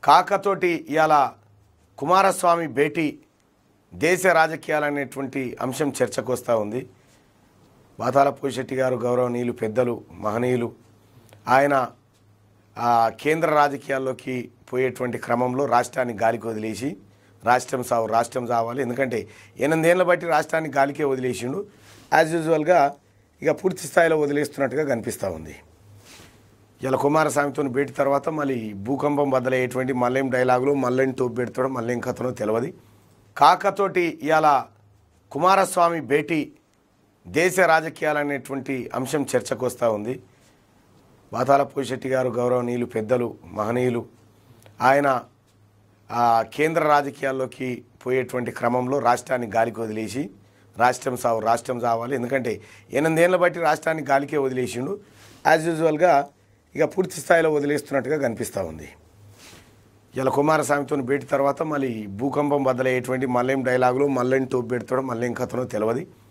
కాకతోటి ఇవాళ కుమారస్వామి భేటీ దేశ రాజకీయాలనేటువంటి అంశం చర్చకు వస్తూ ఉంది బాతాల పూశెట్టి గారు గౌరవనీయులు పెద్దలు మహనీయులు ఆయన ఆ, కేంద్ర రాజకీయాల్లోకి పోయేటువంటి క్రమంలో రాష్ట్రాన్ని గాలికి వదిలేసి రాష్ట్రం సావు రాష్ట్రం సావాలి ఎందుకంటే ఎనిమిదేళ్ళ బట్టి రాష్ట్రాన్ని గాలికే వదిలేసిండు యాజ్ యూజువల్గా ఇక పూర్తి స్థాయిలో వదిలేస్తున్నట్టుగా కనిపిస్తూ ఉంది ఇలా కుమారస్వామితో భేటీ తర్వాత మళ్ళీ భూకంపం బద్దలయ్యేటువంటి మళ్ళేం డైలాగులు మళ్ళేం టోపు పెడతాడో మళ్ళేం కథనో తెలియదు కాకతోటి ఇవాళ కుమారస్వామి భేటీ దేశ రాజకీయాలనేటువంటి అంశం చర్చకు వస్తూ ఉంది బాతాల పూశెట్టి గారు గౌరవనీయులు పెద్దలు మహనీయులు ఆయన ఆ, కేంద్ర రాజకీయాల్లోకి పోయేటువంటి క్రమంలో రాష్ట్రాన్ని గాలికి వదిలేసి రాష్ట్రం సావు రాష్ట్రం సావాలి ఎందుకంటే ఎనిమిదేళ్ళ బట్టి రాష్ట్రాన్ని గాలికే వదిలేసిండు యాజ్ యూజువల్గా ఇక పూర్తి స్థాయిలో వదిలేస్తున్నట్టుగా కనిపిస్తూ ఉంది ఇలా కుమారస్వామితో భేటీ తర్వాత మళ్ళీ భూకంపం బద్దలయ్యేటువంటి మళ్ళేం డైలాగులు మళ్ళేం టోపు పెడతాడో మళ్ళేం కథనో తెలియదు